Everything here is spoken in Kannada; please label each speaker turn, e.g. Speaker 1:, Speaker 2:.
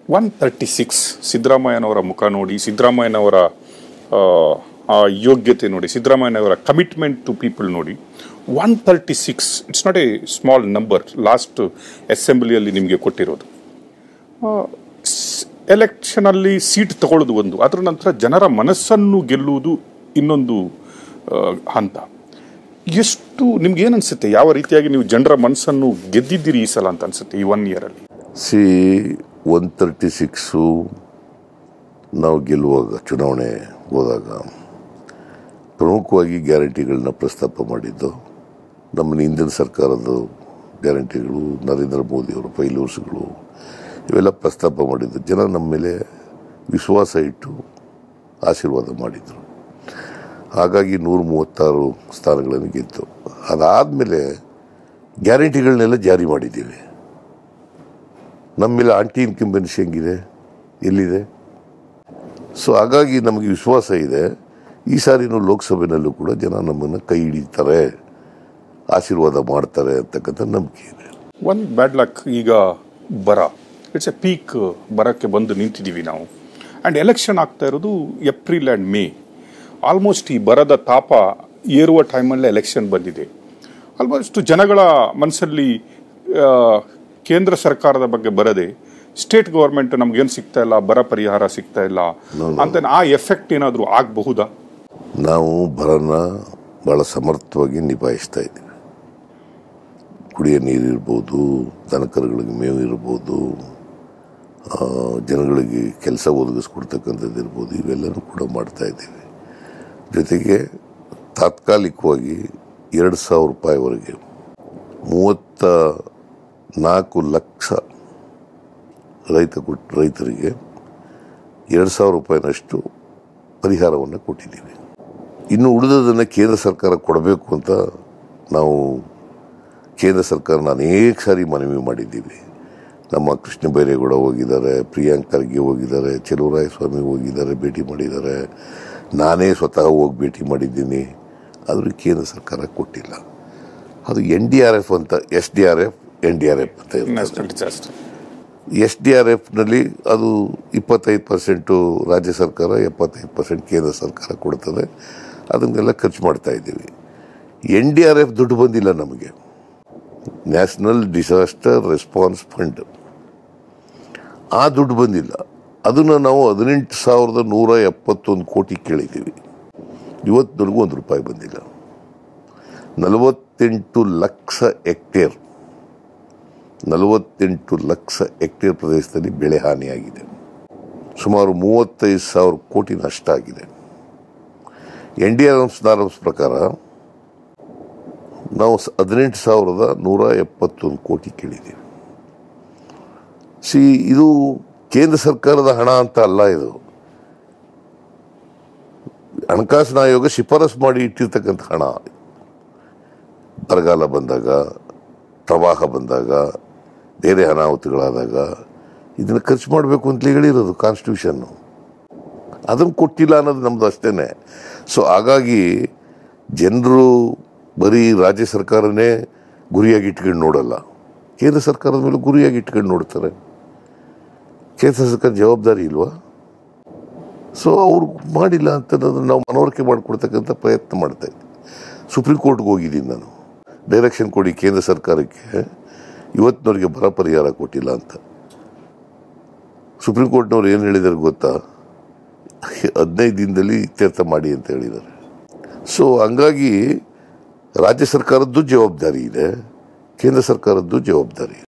Speaker 1: ಒನ್ ತರ್ಟಿ ಸಿಕ್ಸ್ ಸಿದ್ದರಾಮಯ್ಯನವರ ಮುಖ ನೋಡಿ ಸಿದ್ದರಾಮಯ್ಯನವರ ಆ, ಆ ಯೋಗ್ಯತೆ ನೋಡಿ ಸಿದ್ದರಾಮಯ್ಯನವರ ಕಮಿಟ್ಮೆಂಟ್ ಟು ಪೀಪಲ್ ನೋಡಿ one thirty six it's not a small number last ಅಸೆಂಬ್ಲಿಯಲ್ಲಿ ನಿಮಗೆ ಕೊಟ್ಟಿರೋದು ಎಲೆಕ್ಷನಲ್ಲಿ ಸೀಟ್ ತಗೊಳ್ಳೋದು ಒಂದು ಅದರ ನಂತರ ಜನರ ಮನಸ್ಸನ್ನು ಗೆಲ್ಲುವುದು ಇನ್ನೊಂದು ಆ, ಹಂತ ಎಷ್ಟು ನಿಮ್ಗೆ ಏನು ಅನ್ಸುತ್ತೆ ಯಾವ ರೀತಿಯಾಗಿ ನೀವು ಜನರ ಮನಸ್ಸನ್ನು ಗೆದ್ದಿದ್ದೀರಿ ಈ ಸಲ ಅಂತ ಅನ್ಸುತ್ತೆ ಈ ಒನ್ ಇಯರಲ್ಲಿ
Speaker 2: ಸಿ ಒನ್ ತರ್ಟಿ ಸಿಕ್ಸು ನಾವು ಗೆಲ್ಲುವಾಗ ಚುನಾವಣೆ ಹೋದಾಗ ಪ್ರಮುಖವಾಗಿ ಗ್ಯಾರಂಟಿಗಳನ್ನ ಪ್ರಸ್ತಾಪ ಮಾಡಿದ್ದು ನಮ್ಮ ಹಿಂದಿನ ಸರ್ಕಾರದ ಗ್ಯಾರಂಟಿಗಳು ನರೇಂದ್ರ ಮೋದಿಯವರ ಫೈಲೂರ್ಸ್ಗಳು ಇವೆಲ್ಲ ಪ್ರಸ್ತಾಪ ಮಾಡಿದ್ದು ಜನ ನಮ್ಮ ಮೇಲೆ ವಿಶ್ವಾಸ ಇಟ್ಟು ಆಶೀರ್ವಾದ ಮಾಡಿದರು ಹಾಗಾಗಿ ನೂರ ಮೂವತ್ತಾರು ಸ್ಥಾನಗಳನ್ನು ಗೆದ್ದು ಅದಾದಮೇಲೆ ಗ್ಯಾರಂಟಿಗಳನ್ನೆಲ್ಲ ಜಾರಿ ಮಾಡಿದ್ದೀವಿ ನಮ್ಮ ಮೇಲೆ ಆಂಟಿ ಇನ್ಕಂಬೆನ್ಸಿ ಹೆಂಗಿದೆ ಎಲ್ಲಿದೆ ಸೊ ಹಾಗಾಗಿ ನಮಗೆ ವಿಶ್ವಾಸ ಇದೆ ಈ ಸಾರಿನೂ ಲೋಕಸಭೆನಲ್ಲೂ ಕೂಡ ಜನ ನಮ್ಮನ್ನು ಕೈ ಹಿಡಿತಾರೆ ಆಶೀರ್ವಾದ ಮಾಡ್ತಾರೆ ಅಂತಕ್ಕಂಥ ನಂಬಿಕೆ ಇದೆ
Speaker 1: ಒನ್ ಬ್ಯಾಡ್ ಲಕ್ ಈಗ ಬರ ಇಟ್ಸ್ ಎ ಪೀಕ್ ಬರಕ್ಕೆ ಬಂದು ನಿಂತಿದ್ದೀವಿ ನಾವು ಆ್ಯಂಡ್ ಎಲೆಕ್ಷನ್ ಆಗ್ತಾ ಇರೋದು ಏಪ್ರಿಲ್ ಆ್ಯಂಡ್ ಮೇ ಆಲ್ಮೋಸ್ಟ್ ಈ ಬರದ ತಾಪ ಏರುವ ಟೈಮಲ್ಲೇ ಎಲೆಕ್ಷನ್ ಬಂದಿದೆ ಆಲ್ಮೋಸ್ಟ್ ಜನಗಳ ಮನಸ್ಸಲ್ಲಿ ಆ, ಕೇಂದ್ರ ಸರ್ಕಾರದ ಬಗ್ಗೆ ಬರದೆ ಸ್ಟೇಟ್ ಗೌರ್ಮೆಂಟ್ ನಮ್ಗೇನು ಸಿಗ್ತಾ ಇಲ್ಲ ಬರ ಪರಿಹಾರ ಸಿಗ್ತಾ ಇಲ್ಲ ಅಂತ ಆ ಎಫೆಕ್ಟ್ ಏನಾದರೂ ಆಗಬಹುದಾ
Speaker 2: ನಾವು ಬರನ ಭಾಳ ಸಮರ್ಥವಾಗಿ ನಿಭಾಯಿಸ್ತಾ ಇದ್ದೀವಿ ಕುಡಿಯೋ ನೀರು ಇರ್ಬೋದು ದನಕರುಗಳಿಗೆ ಮೇವು ಇರ್ಬೋದು ಆ, ಜನಗಳಿಗೆ ಕೆಲಸ ಒದಗಿಸ್ಕೊಡ್ತಕ್ಕಂಥದ್ದು ಇರ್ಬೋದು ಇವೆಲ್ಲನೂ ಕೂಡ ಮಾಡ್ತಾ ಇದ್ದೀವಿ ಜೊತೆಗೆ ತಾತ್ಕಾಲಿಕವಾಗಿ ಎರಡು ಸಾವಿರ ರೂಪಾಯಿವರೆಗೆ ಮೂವತ್ತ ನಾಲ್ಕು ಲಕ್ಷ ರೈತ ಕೊಟ್ ರೈತರಿಗೆ ಎರಡು ಸಾವಿರ ರೂಪಾಯಿನಷ್ಟು ಪರಿಹಾರವನ್ನು ಕೊಟ್ಟಿದ್ದೀವಿ ಇನ್ನು ಉಳಿದದನ್ನು ಕೇಂದ್ರ ಸರ್ಕಾರ ಕೊಡಬೇಕು ಅಂತ ನಾವು ಕೇಂದ್ರ ಸರ್ಕಾರನ ಅನೇಕ ಸಾರಿ ಮನವಿ ಮಾಡಿದ್ದೀವಿ ನಮ್ಮ ಕೃಷ್ಣ ಬೈರೇಗೌಡ ಹೋಗಿದ್ದಾರೆ ಪ್ರಿಯಾಂಕ್ ಖರ್ಗೆ ಹೋಗಿದ್ದಾರೆ ಚೆಲುವರಾಯ ಸ್ವಾಮಿ ಹೋಗಿದ್ದಾರೆ ಭೇಟಿ ಮಾಡಿದ್ದಾರೆ ನಾನೇ ಸ್ವತಃ ಹೋಗಿ ಭೇಟಿ ಮಾಡಿದ್ದೀನಿ ಆದರೂ ಕೇಂದ್ರ ಸರ್ಕಾರ ಕೊಟ್ಟಿಲ್ಲ ಅದು ಎನ್ ಡಿ ಆರ್ ಎಫ್ ಅಂತ S D R F N D R F ಅಂತ ಇರ್ತದೆ
Speaker 1: national disaster
Speaker 2: S D R ಎಫ್ನಲ್ಲಿ ಅದು ಇಪ್ಪತ್ತೈದು ಪರ್ಸೆಂಟು ರಾಜ್ಯ ಸರ್ಕಾರ ಎಪ್ಪತ್ತೈದು ಪರ್ಸೆಂಟ್ ಕೇಂದ್ರ ಸರ್ಕಾರ ಕೊಡ್ತದೆ ಅದನ್ನೆಲ್ಲ ಖರ್ಚು ಮಾಡ್ತಾ ಇದ್ದೀವಿ ಎನ್ ಡಿ ಆರ್ ಎಫ್ ದುಡ್ಡು ಬಂದಿಲ್ಲ ನಮಗೆ ನ್ಯಾಷನಲ್ ಡಿಸಾಸ್ಟರ್ ರೆಸ್ಪಾನ್ಸ್ ಫಂಡ್ ಆ ದುಡ್ಡು ಬಂದಿಲ್ಲ ಅದನ್ನು ನಾವು ಹದಿನೆಂಟು ಸಾವಿರದ ನೂರ ಎಪ್ಪತ್ತೊಂದು ಕೋಟಿ ಕೇಳಿದ್ದೀವಿ ಇವತ್ತಿನವರೆಗೂ ಒಂದು ರೂಪಾಯಿ ಬಂದಿಲ್ಲ ನಲವತ್ತೆಂಟು ಲಕ್ಷ ಹೆಕ್ಟೇರ್ ನಲವತ್ತೆಂಟು ಲಕ್ಷ ಹೆಕ್ಟೇರ್ ಪ್ರದೇಶದಲ್ಲಿ ಬೆಳೆ ಹಾನಿಯಾಗಿದೆ ಸುಮಾರು ಮೂವತ್ತೈದು ಸಾವಿರ ಕೋಟಿ ನಷ್ಟ ಆಗಿದೆ ಎನ್ ಡಿ ಆರ್ ಎಫ್ ಪ್ರಕಾರ ನಾವು ಸ- ಹದಿನೆಂಟು ಸಾವಿರದ ನೂರ ಎಪ್ಪತ್ತೊಂದು ಕೋಟಿ ಕೇಳಿದ್ದೀವಿ ಸಿ ಇದು ಕೇಂದ್ರ ಸರ್ಕಾರದ ಹಣ ಅಂತ ಅಲ್ಲ ಇದು ಹಣಕಾಸಿನ ಆಯೋಗ ಶಿಫಾರಸು ಮಾಡಿ ಇಟ್ಟಿರ್ತಕ್ಕಂಥ ಹಣ ಬರಗಾಲ ಬಂದಾಗ ಪ್ರವಾಹ ಬಂದಾಗ ಬೇರೆ ಅನಾಹುತಗಳಾದಾಗ ಇದನ್ನು ಖರ್ಚು ಮಾಡಬೇಕು ಅಂತಲೇ ಹೇಳಿರೋದು ಕಾನ್ಸ್ಟಿಟ್ಯೂಷನ್ನು ಅದನ್ನು ಕೊಟ್ಟಿಲ್ಲ ಅನ್ನೋದು ನಮ್ದು ಅಷ್ಟೇನೆ ಸೊ ಹಾಗಾಗಿ ಜನರು ಬರೀ ರಾಜ್ಯ ಸರ್ಕಾರನೇ ಗುರಿಯಾಗಿ ಇಟ್ಕೊಂಡು ನೋಡಲ್ಲ ಕೇಂದ್ರ ಸರ್ಕಾರದ ಮೇಲೆ ಗುರಿಯಾಗಿ ಇಟ್ಕೊಂಡು ನೋಡ್ತಾರೆ ಕೇಂದ್ರ ಸರ್ಕಾರ ಜವಾಬ್ದಾರಿ ಇಲ್ವಾ ಸೊ ಅವ್ರು ಮಾಡಿಲ್ಲ ಅಂತ ನಾವು ಮನವರಿಕೆ ಮಾಡಿಕೊಡ್ತಕ್ಕಂಥ ಪ್ರಯತ್ನ ಮಾಡ್ತಾ ಇದ್ದೆ ಸುಪ್ರೀಂ ಕೋರ್ಟ್ಗೆ ಹೋಗಿದ್ದೀನಿ ನಾನು ಡೈರೆಕ್ಷನ್ ಕೊಡಿ ಕೇಂದ್ರ ಸರ್ಕಾರಕ್ಕೆ ಇವತ್ತಿನವರೆಗೆ ಬರ ಪರಿಹಾರ ಕೊಟ್ಟಿಲ್ಲ ಅಂತ ಸುಪ್ರೀಂ ಕೋರ್ಟ್ನವ್ರು ಏನು ಹೇಳಿದ್ದಾರೆ ಗೊತ್ತಾ ಹದಿನೈದು ದಿನದಲ್ಲಿ ಇತ್ಯರ್ಥ ಮಾಡಿ ಅಂತ ಹೇಳಿದ್ದಾರೆ ಸೊ ಹಂಗಾಗಿ ರಾಜ್ಯ ಸರ್ಕಾರದ್ದು ಜವಾಬ್ದಾರಿ ಇದೆ ಕೇಂದ್ರ ಸರ್ಕಾರದ್ದು ಜವಾಬ್ದಾರಿ ಇದೆ